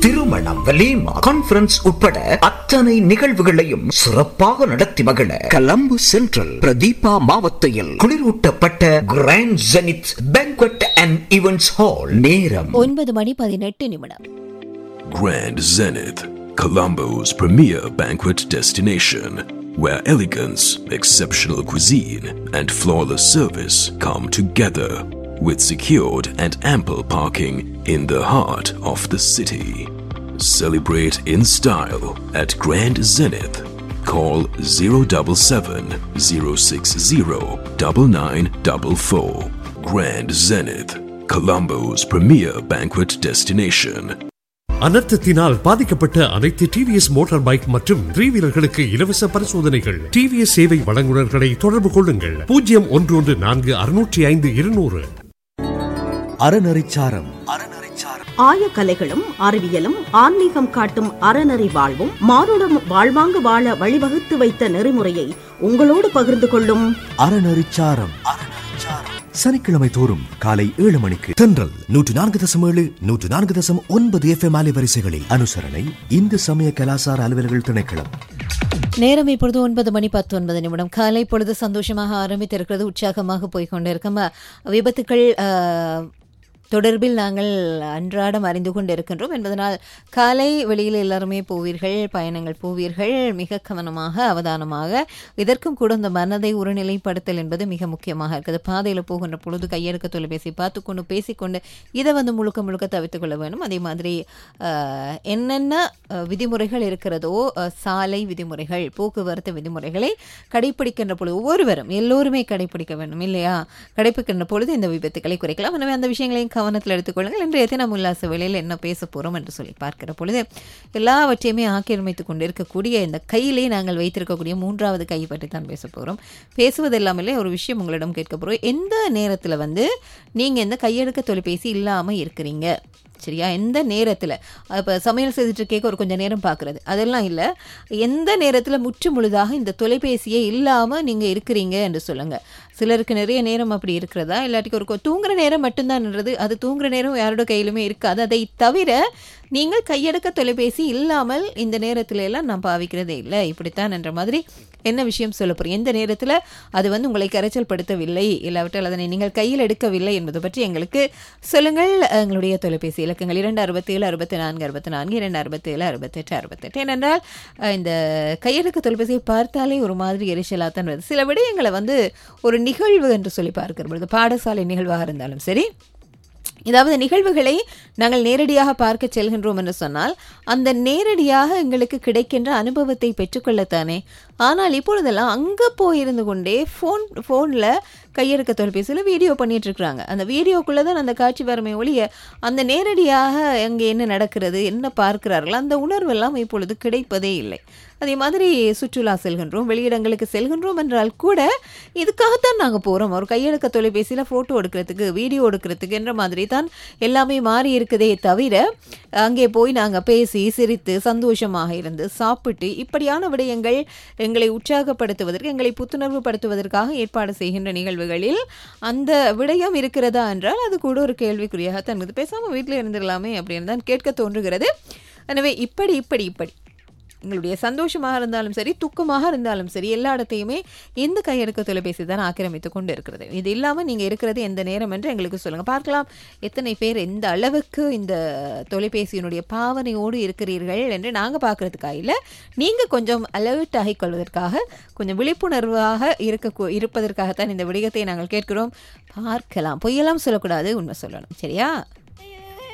திருமணம் வலீமா கான்பரன்ஸ் உட்பட அத்தனை நிகழ்வுகளையும் சிறப்பாக நடத்தி மகிழ கலம்பு சென்ட்ரல் பிரதீபா மாவத்தையில் குளிரூட்டப்பட்ட grand Zenith banquet and events hall நேரம் ஒன்பது மணி பதினெட்டு நிமிடம் Grand Zenith, Colombo's premier banquet destination, where elegance, exceptional cuisine, and flawless service come together, with secured and ample parking in the heart of the city. Celebrate in style at Grand Zenith. Call 077 060 9944. Grand Zenith, Colombo's premier banquet destination. அனர்த்தத்தினால் பாதிக்கப்பட்ட அனைத்து TVS motor bike மற்றும் three வீலர்களுக்கு இலவச பரிசோதனைகள் TVS சேவை வழங்குநர்களை தொடர்பு கொள்ளுங்கள் பூஜ்ஜியம் ஒன்று ஒன்று நான்கு அறுநூற்றி ஐந்து இருநூறு அறநெறிச்சாரம் ஆயக்கலைகளும் அறிவியலும் ஆன்மீகம் காட்டும் அறநெறி வாழ்வும் மானுடம் வாழ்வாங்கு வாழ வழிவகுத்து வைத்த நெறிமுறையை உங்களோடு பகிர்ந்து கொள்ளும் அறநெறிச்சாரம் சனிக்கிழமை தோறும் காலை ஏழு மணிக்கு தென்றல் நூற்று நான்கு தசம் ஏழு நூற்று நான்கு தசம் ஒன்பது எஃப்எம் அலைவரிசைகளில் அனுசரணை இந்து சமய கலாசார அலுவலர்கள் திணைக்களம் நேரம் இப்பொழுது ஒன்பது மணி பத்தொன்பது நிமிடம் காலை பொழுது சந்தோஷமாக ஆரம்பித்திருக்கிறது உற்சாகமாக போய் கொண்டிருக்கும் விபத்துக்கள் அஹ், தொடர்பில் நாங்கள் அன்றாடம் அறிந்து கொண்டிருக்கின்றோம் என்பதனால் காலை வெளியில் எல்லாருமே போவீர்கள் பயணங்கள் போவீர்கள் மிக கவனமாக அவதானமாக இதற்கும் கூட இந்த மனதை ஒருநிலைப்படுத்தல் என்பது மிக முக்கியமாக இருக்குது பாதையில் போகின்ற பொழுது கையெடுக்க தொலைபேசி பார்த்துக்கொண்டு பேசிக்கொண்டு இதை வந்து முழுக்க முழுக்க தவிர்த்து கொள்ள வேண்டும் அதே மாதிரி அஹ், என்னென்ன அஹ், விதிமுறைகள் இருக்கிறதோ அஹ், சாலை விதிமுறைகள் போக்குவரத்து விதிமுறைகளை கடைபிடிக்கின்ற பொழுது ஒவ்வொருவரும் எல்லோருமே கடைபிடிக்க வேண்டும் இல்லையா கடைபிடிக்கின்ற பொழுது இந்த விபத்துக்களை குறைக்கலாம் எனவே அந்த விஷயங்களையும் கவனத்தில் எடுத்துக்கொள்ளுங்கள் இன்றைய தினம் உல்லாச வேளையில் என்ன பேச போகிறோம் என்று சொல்லி பார்க்கிற பொழுது எல்லாவற்றையுமே ஆக்கிரமித்து கொண்டிருக்கக்கூடிய இந்த கையிலே நாங்கள் வைத்திருக்கக்கூடிய மூன்றாவது கை பற்றி தான் பேச போகிறோம் பேசுவது இல்லாமலே ஒரு விஷயம் உங்களிடம் கேட்க போகிறோம் எந்த நேரத்தில் வந்து நீங்கள் இந்த கையெடுக்க தொலைபேசி இல்லாமல் இருக்கிறீங்க சரியா எந்த நேரத்தில் இப்போ சமையல் செய்துட்டு கேட்க ஒரு கொஞ்சம் நேரம் பார்க்குறது அதெல்லாம் இல்லை எந்த நேரத்தில் முற்று முழுதாக இந்த தொலைபேசியே இல்லாமல் நீங்கள் இருக்கிறீங்க என்று சொல்லுங்கள் சிலருக்கு நிறைய நேரம் அப்படி இருக்கிறதா இல்லாட்டிக்கு ஒரு கொ- தூங்குற நேரம் மட்டும்தான்ன்றது அது தூங்குற நேரம் யாரோட கையிலுமே இருக்காது அதை தவிர நீங்கள் கையடக்க தொலைபேசி இல்லாமல் இந்த நேரத்துல எல்லாம் நான் பாவிக்கிறதே இல்லை இப்படித்தான் என்ற மாதிரி என்ன விஷயம் சொல்ல போறீங்க எந்த நேரத்தில் அது வந்து உங்களை கரைச்சல் படுத்தவில்லை இல்லாவிட்டால் அதனை நீங்கள் கையில் எடுக்கவில்லை என்பது பற்றி எங்களுக்கு சொல்லுங்கள் எங்களுடைய தொலைபேசி இலக்கங்கள் இரண்டு அறுபத்தேழு அறுபத்தி நான்கு அறுபத்தி நான்கு இரண்டு அறுபத்தேழு அறுபத்தெட்டு அறுபத்தெட்டு ஏனென்றால் அஹ், இந்த கையெடுக்க தொலைபேசியை பார்த்தாலே ஒரு மாதிரி எரிச்சலாக தான் வருது சில விடயங்களை வந்து ஒரு நிகழ்வு என்று சொல்லி பார்க்கிற பொழுது பாடசாலை நிகழ்வாக இருந்தாலும் சரி இதாவது நிகழ்வுகளை நாங்கள் நேரடியாக பார்க்க செல்கின்றோம் என்று சொன்னால் அந்த நேரடியாக எங்களுக்கு கிடைக்கின்ற அனுபவத்தை பெற்றுக்கொள்ளத்தானே ஆனால் இப்பொழுதெல்லாம் அங்கே போயிருந்து கொண்டே ஃபோன் ஃபோனில் கையெடுக்க தொலைபேசியில் வீடியோ பண்ணிட்டு இருக்கிறாங்க அந்த வீடியோக்குள்ளே தான் அந்த காட்சி வரமே ஒழிய அந்த நேரடியாக அங்கே என்ன நடக்கிறது என்ன பார்க்கிறார்கள் அந்த உணர்வெல்லாம் இப்பொழுது கிடைப்பதே இல்லை அதே மாதிரி சுற்றுலா செல்கின்றோம் வெளியிடங்களுக்கு செல்கின்றோம் என்றால் கூட இதுக்காகத்தான் நாங்கள் போகிறோம் ஒரு கையெடுக்க தொலைபேசியில் ஃபோட்டோ எடுக்கிறதுக்கு வீடியோ எடுக்கிறதுக்கு என்ற மாதிரி தான் எல்லாமே மாறி இருக்குதே தவிர அங்கே போய் நாங்கள் பேசி சிரித்து சந்தோஷமாக இருந்து சாப்பிட்டு இப்படியான விடயங்கள் எங்களை உற்சாகப்படுத்துவதற்கு எங்களை புத்துணர்வு படுத்துவதற்காக ஏற்பாடு செய்கின்ற நிகழ்வுகளில் அந்த விடயம் இருக்கிறதா என்றால் அது கூட ஒரு கேள்விக்குறியாக தான் இருக்குது பேசாமல் வீட்டில் இருந்துடலாமே அப்படின்னு தான் கேட்க தோன்றுகிறது எனவே இப்படி இப்படி இப்படி எங்களுடைய சந்தோஷமாக இருந்தாலும் சரி துக்கமாக இருந்தாலும் சரி எல்லா இடத்தையுமே இந்த கையெடுக்க தொலைபேசி தான் ஆக்கிரமித்து கொண்டு இருக்கிறது இது இல்லாமல் நீங்கள் இருக்கிறது எந்த நேரம் என்று எங்களுக்கு சொல்லுங்கள் பார்க்கலாம் எத்தனை பேர் எந்த அளவுக்கு இந்த தொலைபேசியினுடைய பாவனையோடு இருக்கிறீர்கள் என்று நாங்கள் பார்க்கறதுக்காக இல்லை நீங்கள் கொஞ்சம் அலர்ட் ஆகிக் கொள்வதற்காக கொஞ்சம் விழிப்புணர்வாக இருக்க இருப்பதற்காகத்தான் இந்த விடயத்தை நாங்கள் கேட்கிறோம் பார்க்கலாம் பொய்யெல்லாம் சொல்லக்கூடாது உண்மை சொல்லணும் சரியா